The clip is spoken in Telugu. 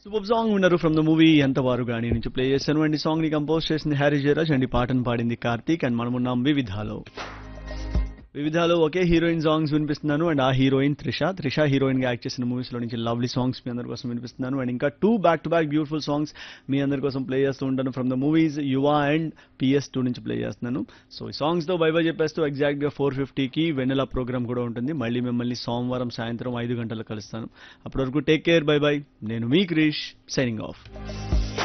సూపర్ సాంగ్ ఉన్నారు from the movie Enthavaru Gaani నుంచి ప్లే చేశాను అండ్ ఈ సాంగ్ ని కంపోజ్ చేసింది హ్యారీ జయరాజ్ అండ్ ఈ పాటను పాడింది కార్తీక్ అండ్ మనం ఉన్నాం వివిధాలో వివిధాలో ఒకే హీరోయిన్ సాంగ్స్ వినిపిస్తున్నాను అండ్ ఆ హీరోయిన్ త్రిష త్రిష హీరోయిన్ గా యాక్ట్ చేసిన మూవీస్ లో నుంచి లవ్లీ సాంగ్స్ మీ అందరి కోసం వినిపిస్తున్నాను అండ్ ఇంకా two back to back beautiful songs మీ అందరి కోసం ప్లే చేస్తూ ఉంటాను from the movies Yuva and PS two నుంచి ప్లే చేస్తున్నాను సో ఈ సాంగ్స్ తో బై బై చెప్పేస్తూ ఎగ్జాక్ట్ గా ఫోర్ ఫిఫ్టీకి వెన్నెల ప్రోగ్రామ్ కూడా ఉంటుంది మళ్ళీ మిమ్మల్ని సోమవారం సాయంత్రం ఐదు గంటలకు కలుస్తాను అప్పటి వరకు టేక్ కేర్ బై బై నేను మీ క్రిష్ సైనింగ్ ఆఫ్